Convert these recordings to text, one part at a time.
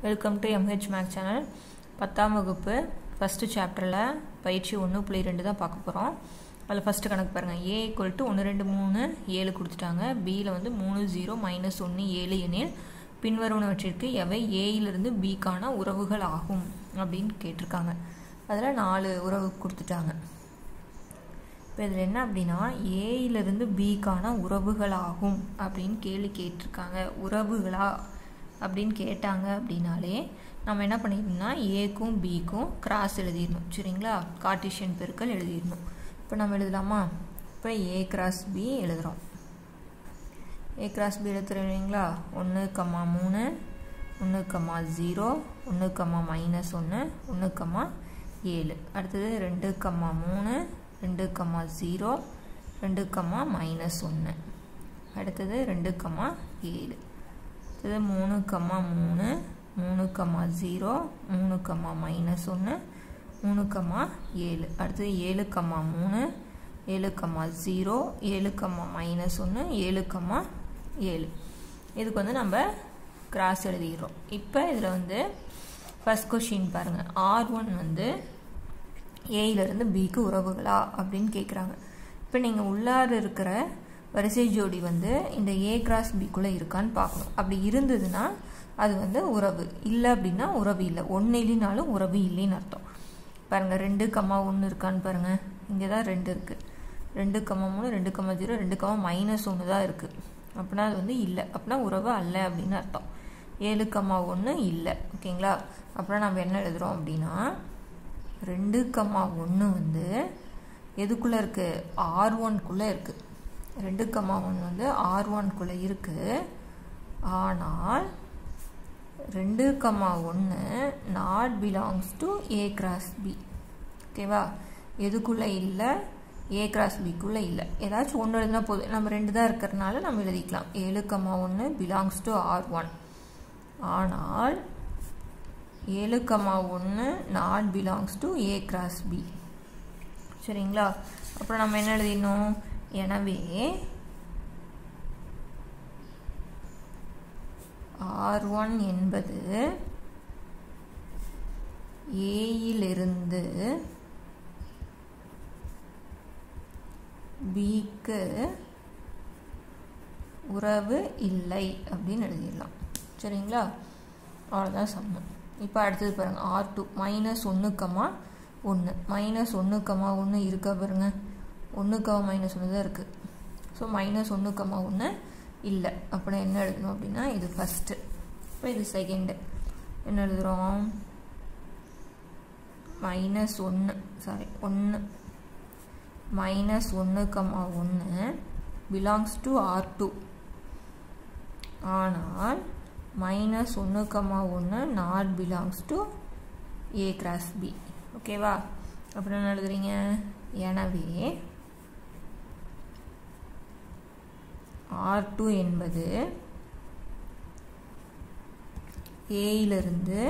welcome to MH மேக் channel பத்தாம் வகுப்பு ஃபஸ்ட்டு சாப்டரில் பயிற்சி ஒன்று புள்ளி ரெண்டு தான் பார்க்க போகிறோம் அதில் ஃபஸ்ட்டு கணக்கு பாருங்கள் ஏ ஈக்குவல் டு ஒன்று ரெண்டு மூணு ஏழு கொடுத்துட்டாங்க பியில் வந்து மூணு ஜீரோ மைனஸ் ஒன்று ஏழு எனில் பின்வருவனவற்றிற்கு எவை ஏயிலிருந்து பிக்கான உறவுகள் ஆகும் அப்படின்னு கேட்டிருக்காங்க அதில் நாலு உறவு கொடுத்துட்டாங்க இப்போ இதில் என்ன அப்படின்னா ஏயிலிருந்து பிக்கான உறவுகளாகும் அப்படின்னு கேள்வி கேட்டிருக்காங்க உறவுகளா அப்படின்னு கேட்டாங்க அப்படின்னாலே நம்ம என்ன பண்ணிடணும்னா ஏக்கும் பிக்கும் கிராஸ் எழுதிடணும் சரிங்களா கார்டிஷியன் பெருக்கல் எழுதிடணும் இப்போ நம்ம எழுதலாமா இப்போ ஏ கிராஸ் பி எழுதுகிறோம் ஏ கிராஸ் பி எழுத்துறீங்களா ஒன்று கம்மா மூணு ஒன்று கம்மா ஜீரோ ஒன்று கம்மா மைனஸ் ஒன்று ஒன்று கம்மா ஏழு அடுத்தது ரெண்டு கம்மா மூணு ரெண்டு கம்மா ஜீரோ ரெண்டு கம்மா மைனஸ் ஒன்று அடுத்தது ரெண்டு கம்மா ஏழு அடுத்தது மூணு கம்மா மூணு மூணு கம்மா ஜீரோ மூணு கம்மா மைனஸ் ஒன்று மூணு கம்மா ஏழு அடுத்தது ஏழு கம்மா மூணு ஏழு கம்மா ஜீரோ ஏழு கம்மா மைனஸ் ஒன்று ஏழு கம்மா ஏழு இதுக்கு வந்து நம்ம கிராஸ் எழுதிக்கிறோம் இப்போ இதில் வந்து ஃபஸ்ட் கொஷின் பாருங்கள் ஆர் ஒன் வந்து ஏயிலிருந்து பிக்கு உறவுகளா அப்படின்னு கேட்குறாங்க இப்போ நீங்கள் உள்ளார இருக்கிற வரிசை ஜோடி வந்து இந்த ஏ கிராஸ் பிக்குள்ளே இருக்கான்னு பார்க்கணும் அப்படி இருந்ததுன்னா அது வந்து உறவு இல்லை அப்படின்னா உறவு இல்லை ஒன்று இல்லைனாலும் உறவு இல்லைன்னு அர்த்தம் பாருங்கள் ரெண்டு கம்மா ஒன்று இருக்கான்னு பாருங்கள் இங்கே தான் ரெண்டு இருக்குது ரெண்டு கம்மா மூணு ரெண்டு கம்மா ஜீரோ ரெண்டு கம்மா மைனஸ் ஒன்று தான் இருக்குது அப்படின்னா அது வந்து இல்லை அப்படின்னா உறவு அல்ல அப்படின்னு அர்த்தம் ஏழு கம்மா ஒன்று இல்லை ஓகேங்களா அப்புறம் நம்ம என்ன எழுதுகிறோம் அப்படின்னா ரெண்டு கம்மா ஒன்று வந்து எதுக்குள்ளே இருக்குது ஆர் ஒன்குள்ளே இருக்குது ரெண்டு கம்மா ஒன்று வந்து ஆர் ஒன்குள்ளே இருக்குது ஆனால் ரெண்டு கம்மா ஒன்று not belongs to A cross B ஓகேவா எதுக்குள்ளே இல்லை ஏ கிராஸ் பிக்குள்ளே இல்லை ஏதாச்சும் ஒன்று எழுதினா போதும் நம்ம ரெண்டு தான் இருக்கிறதுனால நம்ம எழுதிக்கலாம் ஏழு கம்மா ஒன்று பிலாங்ஸ் டு ஆர் ஒன் ஆனால் ஏழு கம்மா ஒன்று not belongs to A cross B சரிங்களா அப்புறம் நம்ம என்ன எழுதிடணும் எனவே ஆர் ஒன் என்பது ஏயிலிருந்து பிக்கு உறவு இல்லை அப்படின்னு எழுதிடலாம் சரிங்களா அவ்வளோதான் சம்மம் இப்போ அடுத்தது பாருங்கள் ஆர் டூ மைனஸ் ஒன்றுக்கம்மா ஒன்று மைனஸ் ஒன்றுக்கம்மா ஒன்று இருக்கா பாருங்கள் ஒன்றுக்கம்மா மைனஸ் ஒன்று தான் இருக்குது ஸோ மைனஸ் ஒன்றுக்கம்மா ஒன்று இல்லை அப்புறம் என்ன எழுதணும் அப்படின்னா இது ஃபஸ்ட்டு இப்போ இது செகண்டு என்ன எழுதுகிறோம் மைனஸ் ஒன்று சாரி ஒன்று மைனஸ் ஒன்று கம்மா ஒன்று பிலாங்ஸ் டு ஆர் டூ ஆனால் மைனஸ் ஒன்று கம்மா ஒன்று not belongs to A cross B ஓகேவா அப்புறம் என்ன எழுதுறீங்க எனவே ஆர் டூ என்பது ஏயிலிருந்து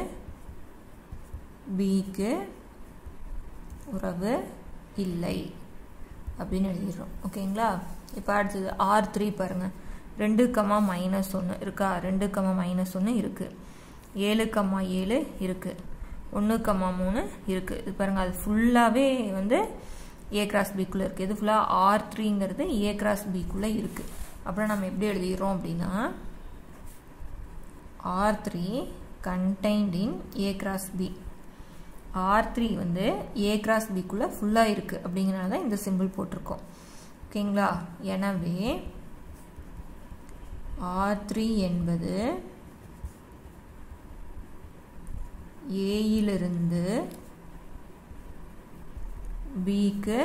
பிக்கு உறவு இல்லை அப்படின்னு எழுதிடுறோம் ஓகேங்களா இப்போ அடுத்தது ஆர் த்ரீ பாருங்கள் ரெண்டு கம்மா மைனஸ் ஒன்று இருக்கா ரெண்டு கம்மா மைனஸ் ஒன்று இருக்குது ஏழு கம்மா ஏழு இருக்குது ஒன்று கம்மா மூணு இருக்குது இது பாருங்கள் அது ஃபுல்லாகவே வந்து ஏ கிராஸ் பிக்குள்ளே இருக்குது இது ஃபுல்லாக ஆர் த்ரீங்கிறது ஏ கிராஸ் பிக்குள்ளே இருக்குது அப்புறம் நம்ம எப்படி எழுதிடுறோம் அப்படின்னா R three contained in A cross B R three வந்து ஏ கிராஸ் பிக்குள்ளே ஃபுல்லாக இருக்குது அப்படிங்கிறனால தான் இந்த சிம்பிள் போட்டிருக்கோம் ஓகேங்களா எனவே ஆர் த்ரீ என்பது ஏயிலிருந்து பிக்கு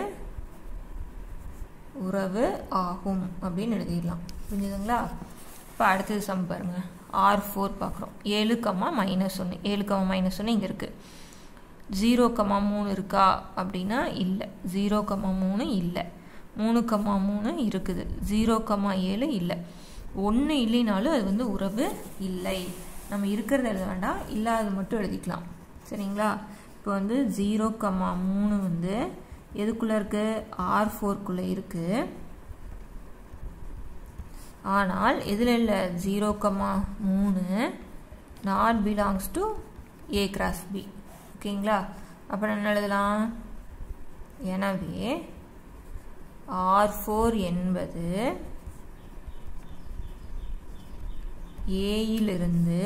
உறவு ஆகும் அப்படின்னு எழுதிடலாம் புரிஞ்சுதுங்களா இப்போ அடுத்தது சம் பாருங்கள் ஆர் ஃபோர் பார்க்குறோம் ஏழு கம்மா மைனஸ் ஒன்று ஏழு கம்மா மைனஸ் ஒன்று இங்கே இருக்குது ஜீரோ கம்மா மூணு இருக்கா அப்படின்னா இல்லை ஜீரோ கம்மா மூணு இல்லை மூணு கம்மா மூணு இருக்குது ஜீரோ கம்மா ஏழு இல்லை ஒன்று இல்லைனாலும் அது வந்து உறவு இல்லை நம்ம இருக்கிறத எழுத வேண்டாம் இல்லாத மட்டும் எழுதிக்கலாம் சரிங்களா இப்போ வந்து ஜீரோ கம்மா மூணு வந்து எதுக்குள்ளே இருக்குது ஆர் ஃபோர்க்குள்ளே இருக்குது ஆனால் எதில் இல்லை ஜீரோ கம்மா மூணு not belongs to A cross B ஓகேங்களா அப்புறம் என்ன எழுதலாம் எனவே ஆர் ஃபோர் என்பது ஏயிலிருந்து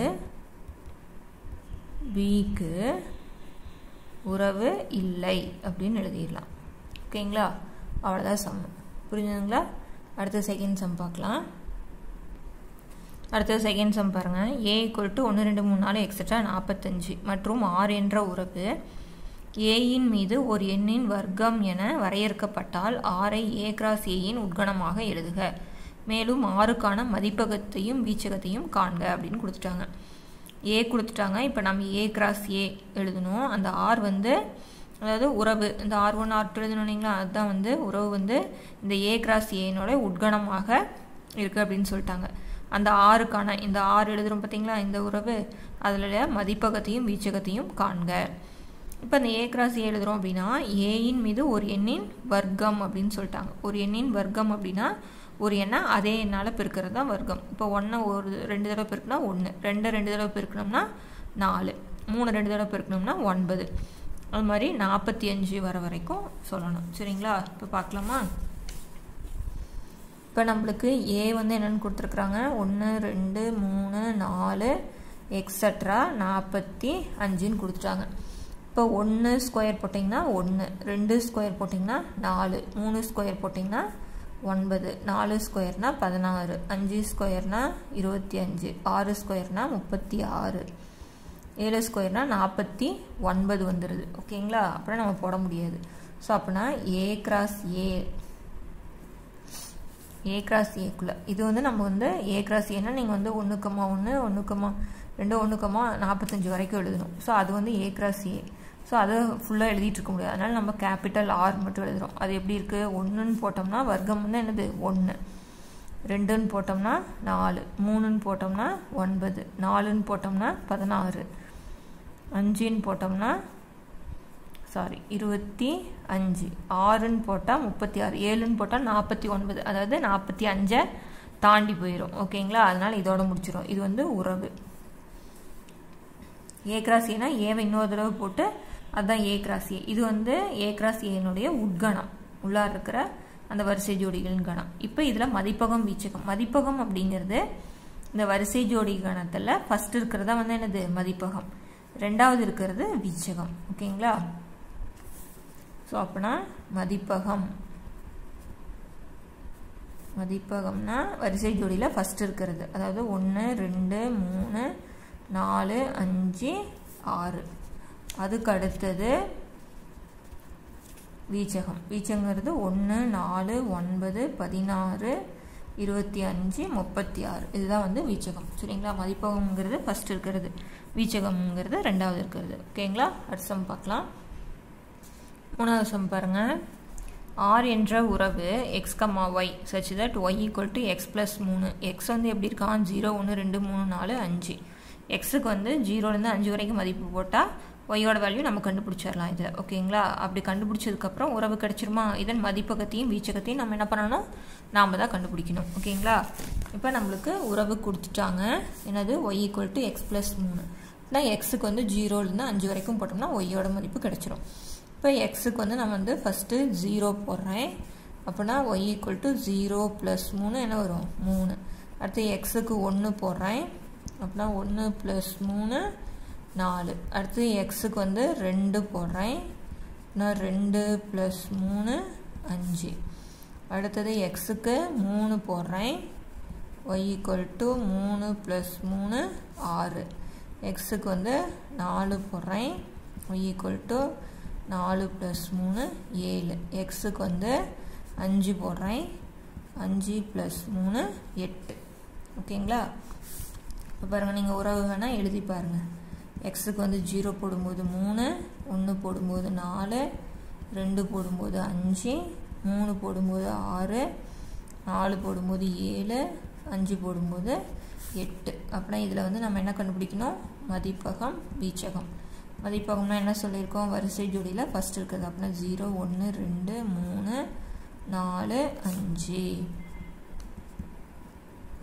பிக்கு உறவு இல்லை அப்படின்னு எழுதிடலாம் ஓகேங்களா அவ்வளோதான் சம் புரிஞ்சுதுங்களா அடுத்த செகண்ட் சம் பார்க்கலாம் அடுத்தது செகண்ட் சம் பாருங்கள் ஏ ஈக்குவல் டு ஒன்று ரெண்டு மூணு நாலு எக்ஸட்ரா நாற்பத்தஞ்சு மற்றும் ஆறு என்ற உறவு ஏயின் மீது ஒரு எண்ணின் வர்க்கம் என வரையறுக்கப்பட்டால் ஆரை ஏ கிராஸ் ஏயின் உட்கணமாக எழுதுக மேலும் ஆறுக்கான மதிப்பகத்தையும் வீச்சகத்தையும் காண்க அப்படின்னு கொடுத்துட்டாங்க ஏ கொடுத்துட்டாங்க இப்போ நம்ம ஏ கிராஸ் ஏ எழுதணும் அந்த ஆர் வந்து அதாவது உறவு இந்த ஆர் ஒன் ஆர் டூ எழுதணுங்களா அதுதான் வந்து உறவு வந்து இந்த ஏ கிராஸ் ஏனோட உட்கணமாக இருக்குது அப்படின்னு சொல்லிட்டாங்க அந்த ஆறுக்கான இந்த ஆறு எழுதுகிறோம் பார்த்தீங்களா இந்த உறவு அதில் மதிப்பகத்தையும் வீச்சகத்தையும் காண்க இப்போ இந்த ஏ கிராஸ் ஏ எழுதுகிறோம் அப்படின்னா ஏயின் மீது ஒரு எண்ணின் வர்க்கம் அப்படின்னு சொல்லிட்டாங்க ஒரு எண்ணின் வர்க்கம் அப்படின்னா ஒரு எண்ணை அதே எண்ணால் பெருக்கிறது தான் வர்க்கம் இப்போ ஒன்றை ஒரு ரெண்டு தடவை பெருக்கினா ஒன்று ரெண்டு ரெண்டு தடவை பெருக்கணும்னா நாலு மூணு ரெண்டு தடவை பெருக்கணும்னா ஒன்பது அது மாதிரி நாற்பத்தி அஞ்சு வர வரைக்கும் சொல்லணும் சரிங்களா இப்போ பார்க்கலாமா இப்போ நம்மளுக்கு ஏ வந்து என்னென்னு கொடுத்துருக்குறாங்க ஒன்று ரெண்டு மூணு நாலு எக்ஸட்ரா நாற்பத்தி அஞ்சுன்னு கொடுத்துட்டாங்க இப்போ ஒன்று ஸ்கொயர் போட்டிங்கன்னா ஒன்று ரெண்டு ஸ்கொயர் போட்டிங்கன்னா நாலு மூணு ஸ்கொயர் போட்டிங்கன்னா ஒன்பது நாலு ஸ்கொயர்னா பதினாறு அஞ்சு ஸ்கொயர்னா இருபத்தி அஞ்சு ஆறு ஸ்கொயர்னா முப்பத்தி ஆறு ஏழு ஸ்கொயர்னா நாற்பத்தி ஒன்பது வந்துடுது ஓகேங்களா அப்புறம் நம்ம போட முடியாது ஸோ அப்படின்னா A cross A A cross ஏக்குள்ளே இது வந்து நம்ம வந்து ஏ கிராஸ் ஏன்னா நீங்கள் வந்து ஒன்றுக்கம்மா ஒன்று ஒன்றுக்கம்மா ரெண்டு ஒன்றுக்கம்மா நாற்பத்தஞ்சு வரைக்கும் எழுதணும் ஸோ அது வந்து ஏ கிராஸ் ஏ ஸோ அதை ஃபுல்லாக எழுதிட்டு இருக்க முடியாது அதனால் நம்ம கேபிட்டல் ஆர் மட்டும் எழுதுகிறோம் அது எப்படி இருக்குது ஒன்றுன்னு போட்டோம்னா வர்க்கம் வந்து என்னது ஒன்று ரெண்டுன்னு போட்டோம்னா நாலு மூணுன்னு போட்டோம்னா ஒன்பது நாலுன்னு போட்டோம்னா பதினாறு அஞ்சுன்னு போட்டோம்னா சாரி இருபத்தி அஞ்சு ஆறுன்னு போட்டால் முப்பத்தி ஆறு ஏழுன்னு போட்டால் நாற்பத்தி ஒன்பது அதாவது நாற்பத்தி அஞ்சை தாண்டி போயிடும் ஓகேங்களா அதனால் இதோட முடிச்சிடும் இது வந்து உறவு ஏ கிராஸ் ஏனா ஏவை இன்னொரு தடவை போட்டு அதுதான் ஏ கிராஸ் ஏ இது வந்து ஏ கிராஸ் ஏனுடைய உட்கணம் உள்ளார் இருக்கிற அந்த வரிசை ஜோடிகளின் கணம் இப்போ இதில் மதிப்பகம் வீச்சகம் மதிப்பகம் அப்படிங்கிறது இந்த வரிசை ஜோடி கணத்தில் ஃபஸ்ட் இருக்கிறதா வந்து என்னது மதிப்பகம் ரெண்டாவது இருக்கிறது வீச்சகம் ஓகேங்களா ஸோ அப்படின்னா மதிப்பகம் மதிப்பகம்னா வரிசை ஜோடியில் ஃபஸ்ட் இருக்கிறது அதாவது ஒன்று ரெண்டு மூணு நாலு அஞ்சு ஆறு அதுக்கு அடுத்தது வீச்சகம் வீச்சங்கிறது ஒன்று நாலு ஒன்பது பதினாறு இருபத்தி அஞ்சு முப்பத்தி ஆறு இதுதான் வந்து வீச்சகம் சரிங்களா மதிப்பகம்ங்கிறது ஃபஸ்ட் இருக்கிறது வீச்சகம்ங்கிறது ரெண்டாவது இருக்கிறது ஓகேங்களா அடுத்த சம் பார்க்கலாம் மூணாவது சம் பாருங்கள் ஆர் என்ற உறவு X comma Y such that Y equal to X plus மூணு எக்ஸ் வந்து எப்படி இருக்கான் ஜீரோ ஒன்று ரெண்டு மூணு நாலு அஞ்சு எக்ஸுக்கு வந்து ஜீரோலேருந்து அஞ்சு வரைக்கும் மதிப்பு போட்டால் ஒய்யோட வேல்யூ நம்ம கண்டுபிடிச்சிடலாம் இதில் ஓகேங்களா அப்படி கண்டுபிடிச்சதுக்கப்புறம் உறவு கிடச்சிருமா இதன் மதிப்பகத்தையும் வீச்சகத்தையும் நம்ம என்ன பண்ணணும் நாம் தான் கண்டுபிடிக்கணும் ஓகேங்களா இப்போ நம்மளுக்கு உறவு கொடுத்துட்டாங்க என்னது Y equal to X plus மூணு நான் எக்ஸுக்கு வந்து ஜீரோலேருந்து அஞ்சு வரைக்கும் போட்டோம்னா ஒய்யோட மதிப்பு கிடச்சிரும் இப்போ எக்ஸுக்கு வந்து நான் வந்து ஃபஸ்ட்டு ஜீரோ போடுறேன் அப்படின்னா Y equal to zero plus மூணு என்ன வரும் மூணு அடுத்து எக்ஸுக்கு ஒன்று போடுறேன் அப்படின்னா ஒன்று ப்ளஸ் மூணு நாலு அடுத்து எக்ஸுக்கு வந்து ரெண்டு போடுறேன் நான் ரெண்டு ப்ளஸ் மூணு அஞ்சு அடுத்தது எக்ஸுக்கு மூணு போடுறேன் ஒய் ஈக்குவல் டு மூணு ப்ளஸ் மூணு ஆறு எக்ஸுக்கு வந்து நாலு போடுறேன் ஒய் ஈக்குவல் டு நாலு ப்ளஸ் மூணு ஏழு எக்ஸுக்கு வந்து அஞ்சு போடுறேன் அஞ்சு ப்ளஸ் மூணு எட்டு ஓகேங்களா இப்போ பாருங்கள் நீங்கள் உறவு வேணால் எழுதி பாருங்கள் எக்ஸுக்கு வந்து ஜீரோ போடும்போது மூணு ஒன்று போடும்போது நாலு ரெண்டு போடும்போது அஞ்சு மூணு போடும்போது ஆறு நாலு போடும்போது ஏழு அஞ்சு போடும்போது எட்டு அப்படின்னா இதில் வந்து நம்ம என்ன கண்டுபிடிக்கணும் மதிப்பகம் வீச்சகம் மதிப்பகம்னா என்ன சொல்லியிருக்கோம் வரிசை ஜோடியில் ஃபஸ்ட் இருக்குது அப்படின்னா ஜீரோ ஒன்று ரெண்டு மூணு நாலு அஞ்சு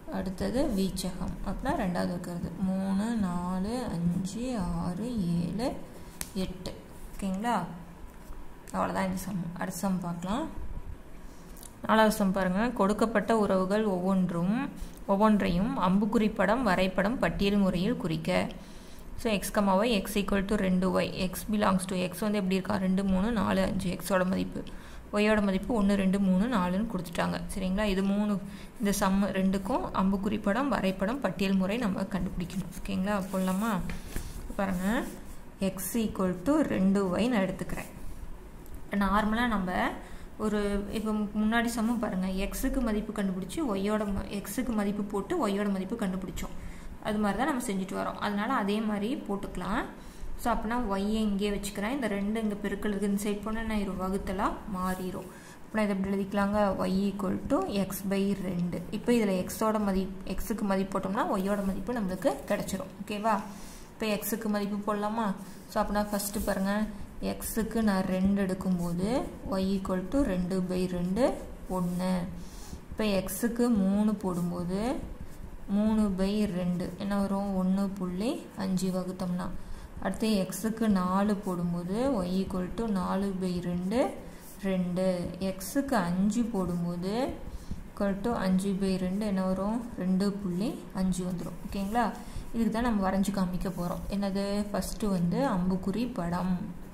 அடுத்தது வீச்சகம் அப்படின்னா ரெண்டாவது வைக்கிறது மூணு நாலு அஞ்சு ஆறு ஏழு எட்டு ஓகேங்களா அவ்வளோதான் இந்த சம் அடுத்த சம் பார்க்கலாம் நாலாவது சம் பாருங்கள் கொடுக்கப்பட்ட உறவுகள் ஒவ்வொன்றும் ஒவ்வொன்றையும் அம்புக்குறி படம் வரைபடம் பட்டியல் முறையில் குறிக்க so X comma Y X equal to ரெண்டு Y X belongs to X வந்து எப்படி இருக்கா ரெண்டு மூணு நாலு அஞ்சு எக்ஸோட மதிப்பு ஒய்யோட மதிப்பு ஒன்று ரெண்டு மூணு நாலுன்னு கொடுத்துட்டாங்க சரிங்களா இது மூணு இந்த சம் ரெண்டுக்கும் அம்புக்குறி படம் வரைபடம் பட்டியல் முறை நம்ம கண்டுபிடிக்கணும் ஓகேங்களா போடலாமா பாருங்கள் எக்ஸ் ஈக்குவல் டு ரெண்டு ஒய் நான் எடுத்துக்கிறேன் நார்மலாக நம்ம ஒரு இப்போ முன்னாடி சமம் பாருங்கள் எக்ஸுக்கு மதிப்பு கண்டுபிடிச்சி ஒய்யோட ம எக்ஸுக்கு மதிப்பு போட்டு ஒய்யோட மதிப்பு கண்டுபிடிச்சோம் அது மாதிரி தான் நம்ம செஞ்சுட்டு வரோம் அதனால் அதே மாதிரி போட்டுக்கலாம் ஸோ அப்படின்னா ஒய்யை இங்கே வச்சுக்கிறேன் இந்த ரெண்டு இங்கே பெருக்களுக்கு இந்த சைட் போனால் நான் இரு வகுத்தலாக மாறிடும் அப்படின்னா இதை எப்படி எழுதிக்கலாங்க Y equal to X by ரெண்டு இப்போ இதில் எக்ஸோட மதிப்பு எக்ஸுக்கு மதிப்பு போட்டோம்னா ஒய்யோட மதிப்பு நம்மளுக்கு கிடச்சிரும் ஓகேவா இப்போ எக்ஸுக்கு மதிப்பு போடலாமா ஸோ அப்படின்னா ஃபஸ்ட்டு பாருங்கள் எக்ஸுக்கு நான் ரெண்டு எடுக்கும்போது ஒய் ஈக்குவல் டு ரெண்டு பை ரெண்டு ஒன்று இப்போ எக்ஸுக்கு மூணு போடும்போது மூணு பை ரெண்டு என்ன வரும் ஒன்று புள்ளி அஞ்சு வகுத்தோம்னா அடுத்து எக்ஸுக்கு நாலு போடும்போது ஒய் ஈக்குவல் டு நாலு பை ரெண்டு ரெண்டு எக்ஸுக்கு அஞ்சு போடும்போது ஈக்குவல் டு அஞ்சு பை ரெண்டு என்ன வரும் ரெண்டு புள்ளி அஞ்சு வந்துடும் ஓகேங்களா இதுக்கு தான் நம்ம வரைஞ்சி காமிக்க போகிறோம் என்னது ஃபஸ்ட்டு வந்து அம்புக்குறி படம்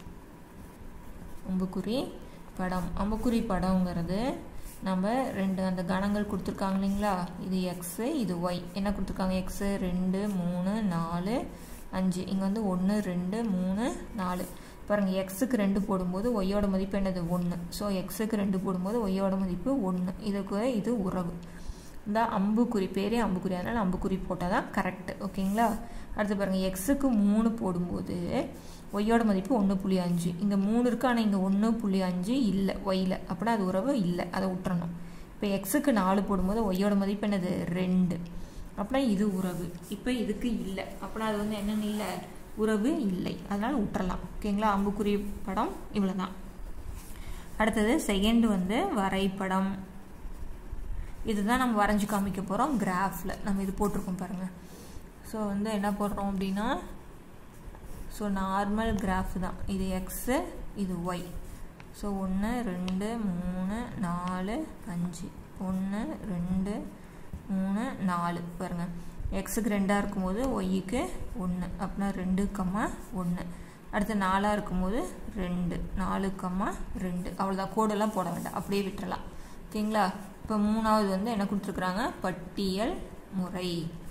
அம்புக்குறி படம் அம்புக்குறி படங்கிறது நம்ம ரெண்டு அந்த கணங்கள் கொடுத்துருக்காங்க இல்லைங்களா இது எக்ஸு இது ஒய் என்ன கொடுத்துருக்காங்க எக்ஸு ரெண்டு மூணு நாலு அஞ்சு இங்கே வந்து ஒன்று ரெண்டு மூணு நாலு பாருங்கள் எக்ஸுக்கு ரெண்டு போடும்போது ஒய்யோட மதிப்பு என்னது ஒன்று ஸோ எக்ஸுக்கு ரெண்டு போடும்போது ஒய்யோட மதிப்பு ஒன்று இதுக்கு இது உறவு இந்த அம்புக்குறி பேரே அம்புக்குறி அதனால் அம்புக்குறி போட்டால் தான் கரெக்டு ஓகேங்களா அடுத்து பாருங்கள் எக்ஸுக்கு மூணு போடும்போது ஒய்யோட மதிப்பு ஒன்று புள்ளி அஞ்சு இங்கே மூணு இருக்குது ஆனால் இங்கே ஒன்று புள்ளி அஞ்சு இல்லை ஒய்யில் அப்படின்னா அது உறவு இல்லை அதை விட்டுறணும் இப்போ எக்ஸுக்கு நாலு போடும்போது ஒய்யோட மதிப்பு என்னது ரெண்டு அப்படின்னா இது உறவு இப்போ இதுக்கு இல்லை அப்படின்னா அது வந்து என்னென்னு இல்லை உறவு இல்லை அதனால் விட்டுறலாம் ஓகேங்களா அம்புக்குறி படம் இவ்வளோ தான் அடுத்தது செகண்ட் வந்து வரைபடம் இதுதான் நம்ம வரைஞ்சி காமிக்க போகிறோம் கிராஃபில் நம்ம இது போட்டிருக்கோம் பாருங்கள் ஸோ வந்து என்ன போடுறோம் அப்படின்னா ஸோ நார்மல் கிராஃப் தான் இது எக்ஸு இது ஒய் ஸோ ஒன்று ரெண்டு மூணு நாலு அஞ்சு ஒன்று ரெண்டு மூணு நாலு பாருங்கள் எக்ஸுக்கு ரெண்டாக இருக்கும்போது ஒய்க்கு ஒன்று அப்படின்னா ரெண்டு கம்மா ஒன்று அடுத்து நாலாக இருக்கும்போது ரெண்டு நாலு கம்மா ரெண்டு அவ்வளோதான் கோடெல்லாம் போட வேண்டாம் அப்படியே விட்டுறலாம் ஓகேங்களா இப்போ மூணாவது வந்து என்ன கொடுத்துருக்குறாங்க பட்டியல் முறை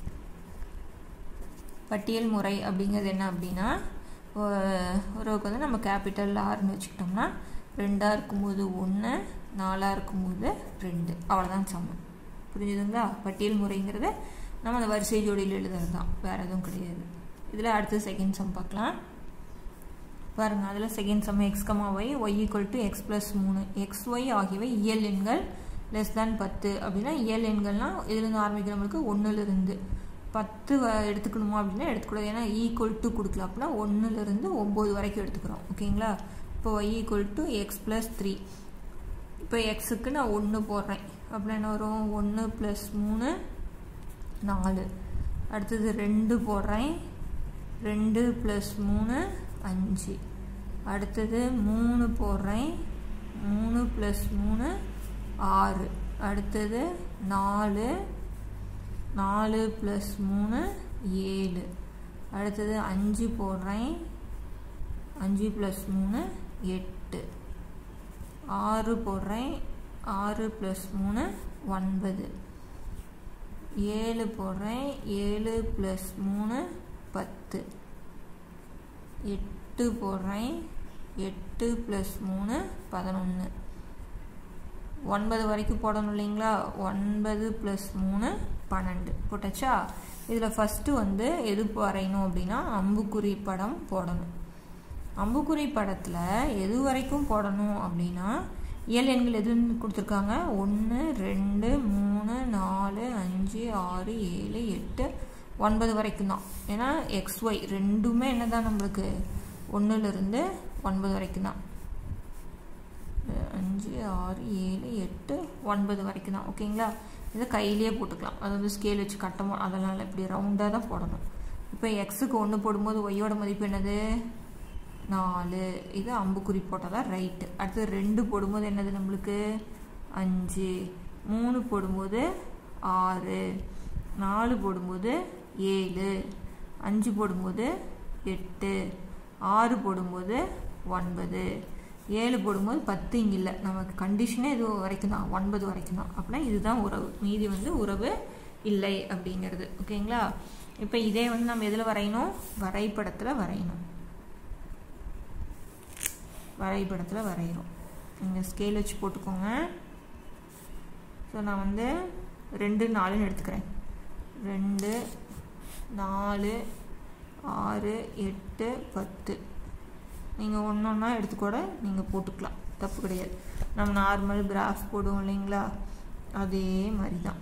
பட்டியல் முறை அப்படிங்கிறது என்ன அப்படின்னா ஒருவருக்கு வந்து நம்ம கேபிட்டல் ஆறுன்னு வச்சுக்கிட்டோம்னா ரெண்டாக இருக்கும்போது ஒன்று நாலாக இருக்கும்போது ரெண்டு அவ்வளோதான் சமம் புரிஞ்சுதுங்களா பட்டியல் முறைங்கிறது நம்ம அந்த வரிசை ஜோடியில் எழுதுறது தான் வேறு எதுவும் கிடையாது இதில் அடுத்து செகண்ட் சம் பார்க்கலாம் பாருங்கள் அதில் second sum X comma Y Y equal to X plus மூணு எக்ஸ் ஒய் ஆகியவை இயல் எண்கள் லெஸ் தேன் பத்து அப்படின்னா இயல் எண்கள்னால் இதுலேருந்து ஆரம்பிக்கிற நம்மளுக்கு ஒன்றுலேருந்து பத்து எடுத்துக்கணுமா அப்படின்னா எடுத்துக்கூடாது ஏன்னா ஈக்குவல் டு கொடுக்கல அப்படின்னா ஒன்றுலேருந்து ஒம்பது வரைக்கும் எடுத்துக்கிறோம் ஓகேங்களா இப்போ Y equal to X plus three இப்போ எக்ஸுக்கு நான் ஒன்று போடுறேன் அப்படின்னா என்ன வரும் ஒன்று ப்ளஸ் மூணு நாலு அடுத்தது ரெண்டு போடுறேன் ரெண்டு ப்ளஸ் மூணு அஞ்சு அடுத்தது மூணு போடுறேன் மூணு ப்ளஸ் மூணு ஆறு அடுத்தது நாலு நாலு ப்ளஸ் மூணு ஏழு அடுத்தது அஞ்சு போடுறேன் அஞ்சு ப்ளஸ் மூணு எட்டு ஆறு போடுறேன் ஆறு ப்ளஸ் மூணு ஒன்பது ஏழு போடுறேன் ஏழு ப்ளஸ் மூணு பத்து எட்டு போடுறேன் எட்டு ப்ளஸ் மூணு பதினொன்று ஒன்பது வரைக்கும் போடணும் இல்லைங்களா ஒன்பது ப்ளஸ் மூணு பன்னெண்டு போட்டாச்சா இதில் ஃபஸ்ட்டு வந்து எது வரையணும் அப்படின்னா அம்புக்குறி படம் போடணும் அம்புக்குறி படத்தில் எது வரைக்கும் போடணும் அப்படின்னா இயல் எண்கள் எதுன்னு கொடுத்துருக்காங்க ஒன்று ரெண்டு மூணு நாலு அஞ்சு ஆறு ஏழு எட்டு ஒன்பது வரைக்கும் தான் ஏன்னா எக்ஸ் ஒய் ரெண்டுமே என்ன தான் நம்மளுக்கு ஒன்றுலேருந்து ஒன்பது வரைக்கும் தான் அஞ்சு ஆறு ஏழு எட்டு ஒன்பது வரைக்கும் தான் ஓகேங்களா இதை கையிலேயே போட்டுக்கலாம் அது வந்து ஸ்கேல் வச்சு கட்டமோ அதனால் இப்படி ரவுண்டாக தான் போடணும் இப்போ எக்ஸுக்கு ஒன்று போடும்போது ஒய்யோட மதிப்பு என்னது நாலு இது அம்புக்குறி போட்டால் தான் ரைட்டு அடுத்து ரெண்டு போடும்போது என்னது நம்மளுக்கு அஞ்சு மூணு போடும்போது ஆறு நாலு போடும்போது ஏழு அஞ்சு போடும்போது எட்டு ஆறு போடும்போது ஒன்பது ஏழு போடும்போது பத்து இங்கே இல்லை நமக்கு கண்டிஷனே இது வரைக்கும் தான் ஒன்பது வரைக்கும் தான் அப்படின்னா இதுதான் உறவு மீதி வந்து உறவு இல்லை அப்படிங்கிறது ஓகேங்களா இப்போ இதே வந்து நம்ம எதில் வரையணும் வரைபடத்தில் வரையணும் வரைபடத்தில் வரைகிறோம் நீங்கள் ஸ்கேல் வச்சு போட்டுக்கோங்க ஸோ நான் வந்து ரெண்டு நாலுன்னு எடுத்துக்கிறேன் ரெண்டு நாலு ஆறு எட்டு பத்து நீங்கள் ஒன்று ஒன்றா எடுத்துக்கூட நீங்கள் போட்டுக்கலாம் தப்பு கிடையாது நம்ம நார்மல் கிராஃப் போடுவோம் இல்லைங்களா அதே மாதிரி தான்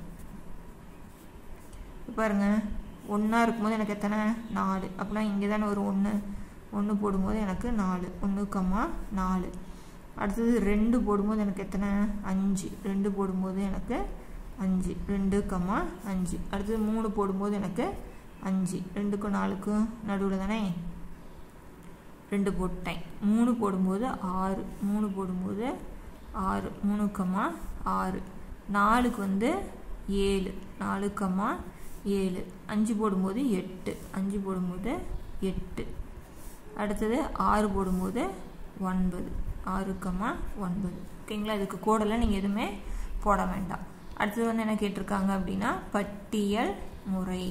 பாருங்க ஒன்றா இருக்கும்போது எனக்கு எத்தனை நாலு அப்படின்னா இங்கே தானே ஒரு ஒன்று ஒன்று போடும்போது எனக்கு நாலு ஒன்று கம்மா நாலு அடுத்தது ரெண்டு போடும்போது எனக்கு எத்தனை அஞ்சு ரெண்டு போடும்போது எனக்கு அஞ்சு ரெண்டு கம்மா அஞ்சு அடுத்தது மூணு போடும்போது எனக்கு அஞ்சு ரெண்டுக்கும் நாலுக்கும் நடுவில் தானே ரெண்டு போட்டேன் மூணு போடும்போது ஆறு மூணு போடும்போது ஆறு மூணு கம்மா ஆறு நாலுக்கு வந்து ஏழு நாலு கம்மா ஏழு அஞ்சு போடும்போது எட்டு அஞ்சு போடும்போது எட்டு அடுத்தது ஆறு போடும்போது ஒன்பது ஆறு கம்மா ஒன்பது ஓகேங்களா இதுக்கு கோடெல்லாம் நீங்கள் எதுவுமே போட வேண்டாம் அடுத்தது வந்து என்ன கேட்டிருக்காங்க அப்படின்னா பட்டியல் முறை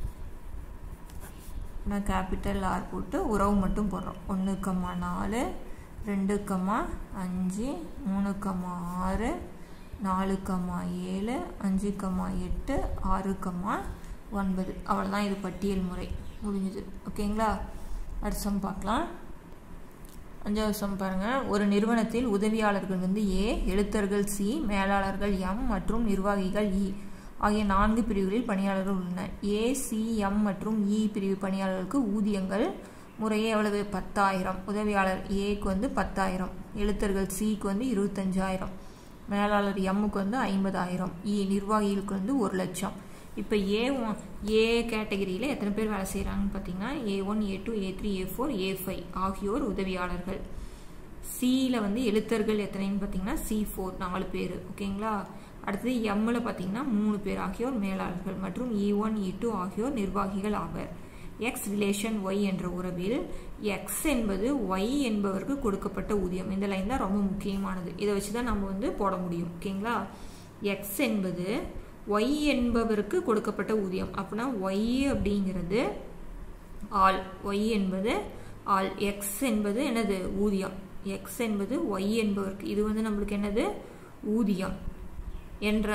நான் கேபிட்டல் ஆர் போட்டு உறவு மட்டும் போடுறோம் ஒன்று கம்மா நாலு ரெண்டு கம்மா அஞ்சு மூணு கம்மா ஆறு நாலு கம்மா ஏழு அஞ்சு கம்மா எட்டு ஆறு கம்மா ஒன்பது அவ்வளோதான் இது பட்டியல் முறை முடிஞ்சுது ஓகேங்களா அடுத்த சம் பார்க்கலாம் அஞ்சாவது சம் பாருங்கள் ஒரு நிறுவனத்தில் உதவியாளர்கள் வந்து ஏ எழுத்தர்கள் சி மேலாளர்கள் எம் மற்றும் நிர்வாகிகள் இ ஆகிய நான்கு பிரிவுகளில் பணியாளர்கள் உள்ளனர் ஏ சி எம் மற்றும் இ பிரிவு பணியாளர்களுக்கு ஊதியங்கள் முறையே எவ்வளவு பத்தாயிரம் உதவியாளர் ஏக்கு வந்து பத்தாயிரம் எழுத்தர்கள் சிக்கு வந்து இருபத்தஞ்சாயிரம் மேலாளர் எம்முக்கு வந்து ஐம்பதாயிரம் இ நிர்வாகிகளுக்கு வந்து ஒரு லட்சம் இப்போ ஏ ஒன் ஏ கேட்டகரியில் எத்தனை பேர் வேலை செய்கிறாங்கன்னு பார்த்தீங்கன்னா A one A two A three A four A five ஆகியோர் உதவியாளர்கள் சியில் வந்து எழுத்தர்கள் எத்தனைன்னு பார்த்தீங்கன்னா சி ஃபோர் நாலு பேர் ஓகேங்களா அடுத்தது எம்மில் பார்த்தீங்கன்னா மூணு பேர் ஆகியோர் மேலாளர்கள் மற்றும் இ ஒன் இ டூ ஆகியோர் நிர்வாகிகள் ஆவர் எக்ஸ் ரிலேஷன் ஒய் என்ற உறவில் எக்ஸ் என்பது ஒய் என்பவருக்கு கொடுக்கப்பட்ட ஊதியம் இந்த லைன் தான் ரொம்ப முக்கியமானது இதை வச்சு தான் நம்ம வந்து போட முடியும் ஓகேங்களா எக்ஸ் என்பது ஒய் என்பவருக்கு கொடுக்கப்பட்ட ஊதியம் அப்படின்னா ஒய் அப்படிங்கிறது ஆல் ஒய் என்பது ஆல் எக்ஸ் என்பது என்னது ஊதியம் எக்ஸ் என்பது ஒய் என்பவருக்கு இது வந்து நம்மளுக்கு என்னது ஊதியம் என்ற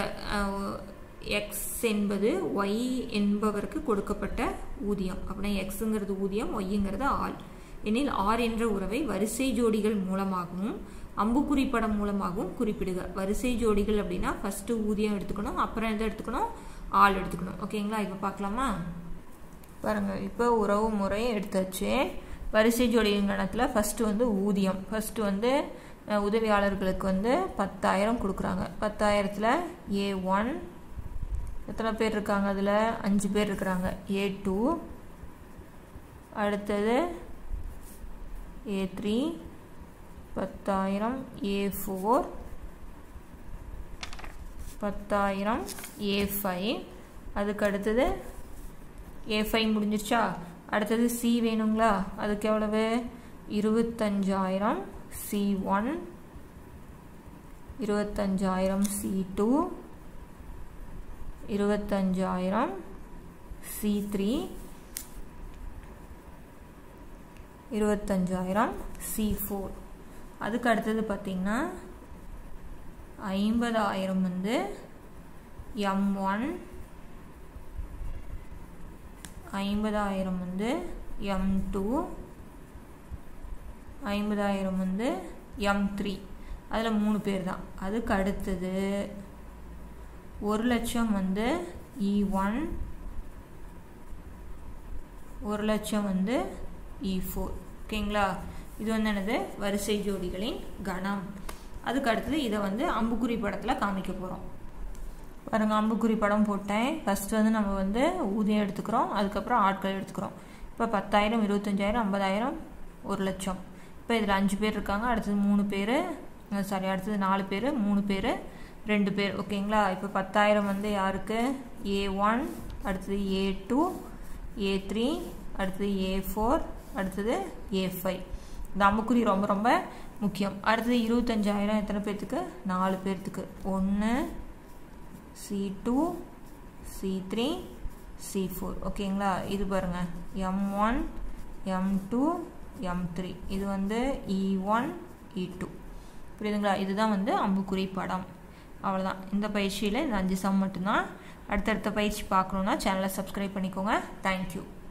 எக்ஸ் என்பது ஒய் என்பவருக்கு கொடுக்கப்பட்ட ஊதியம் அப்படின்னா எக்ஸுங்கிறது ஊதியம் ஒய்ங்கிறது ஆள் எனில் ஆர் என்ற உறவை வரிசை ஜோடிகள் மூலமாகவும் அம்புக்குறி படம் மூலமாகவும் குறிப்பிடுக வரிசை ஜோடிகள் அப்படின்னா ஃபஸ்ட்டு ஊதியம் எடுத்துக்கணும் அப்புறம் எதை எடுத்துக்கணும் ஆள் எடுத்துக்கணும் ஓகேங்களா இப்போ பார்க்கலாமா பாருங்கள் இப்போ உறவு முறை எடுத்தாச்சு வரிசை ஜோடியின் கணத்தில் ஃபஸ்ட்டு வந்து ஊதியம் ஃபஸ்ட்டு வந்து உதவியாளர்களுக்கு வந்து பத்தாயிரம் கொடுக்குறாங்க பத்தாயிரத்தில் ஏ ஒன் எத்தனை பேர் இருக்காங்க அதில் அஞ்சு பேர் இருக்கிறாங்க ஏ டூ அடுத்தது ஏ த்ரீ பத்தாயிரம் ஏ ஃபோர் பத்தாயிரம் ஏ ஃபைவ் அதுக்கு அடுத்தது ஏ ஃபைவ் முடிஞ்சிருச்சா அடுத்தது சி வேணுங்களா அதுக்கு எவ்வளவு இருபத்தஞ்சாயிரம் சி ஒன் இருபத்தஞ்சாயிரம் சி டூ இருபத்தஞ்சாயிரம் சி த்ரீ இருபத்தஞ்சாயிரம் சி ஃபோர் அதுக்கு அடுத்தது பார்த்திங்கன்னா ஐம்பதாயிரம் வந்து எம் ஒன் ஐம்பதாயிரம் வந்து எம் டூ ஐம்பதாயிரம் வந்து எம் த்ரீ அதில் மூணு பேர் தான் அதுக்கு அடுத்தது ஒரு லட்சம் வந்து இ ஒன் ஒரு லட்சம் வந்து இ ஃபோர் ஓகேங்களா இது வந்து என்னது வரிசை ஜோடிகளின் கணம் அதுக்கு அடுத்தது இதை வந்து அம்புக்குறி படத்தில் காமிக்க போகிறோம் பாருங்க அம்புக்குறி படம் போட்டேன் ஃபஸ்ட்டு வந்து நம்ம வந்து ஊதியம் எடுத்துக்கிறோம் அதுக்கப்புறம் ஆட்கள் எடுத்துக்கிறோம் இப்போ பத்தாயிரம் இருபத்தஞ்சாயிரம் ஐம்பதாயிரம் ஒரு லட்சம் இப்போ இதில் அஞ்சு பேர் இருக்காங்க அடுத்தது மூணு பேர் சாரி அடுத்தது நாலு பேர் மூணு பேர் ரெண்டு பேர் ஓகேங்களா இப்போ பத்தாயிரம் வந்து யாருக்கு ஏ ஒன் அடுத்தது ஏ டூ ஏ த்ரீ அடுத்தது ஏ ஃபோர் அடுத்தது ஏ ஃபைவ் இந்த அம்புக்குறி ரொம்ப ரொம்ப முக்கியம் அடுத்தது இருபத்தஞ்சாயிரம் எத்தனை பேர்த்துக்கு நாலு பேர்த்துக்கு ஒன்று C two C three C four ஓகேங்களா இது பாருங்கள் M one M two M three இது வந்து இ ஒன் இ டூ புரியுதுங்களா இதுதான் வந்து அம்புக்குறி படம் அவ்வளோதான் இந்த பயிற்சியில் இந்த அஞ்சு சம் மட்டும்தான் அடுத்தடுத்த பயிற்சி பார்க்கணுன்னா சேனலை சப்ஸ்கிரைப் பண்ணிக்கோங்க தேங்க்யூ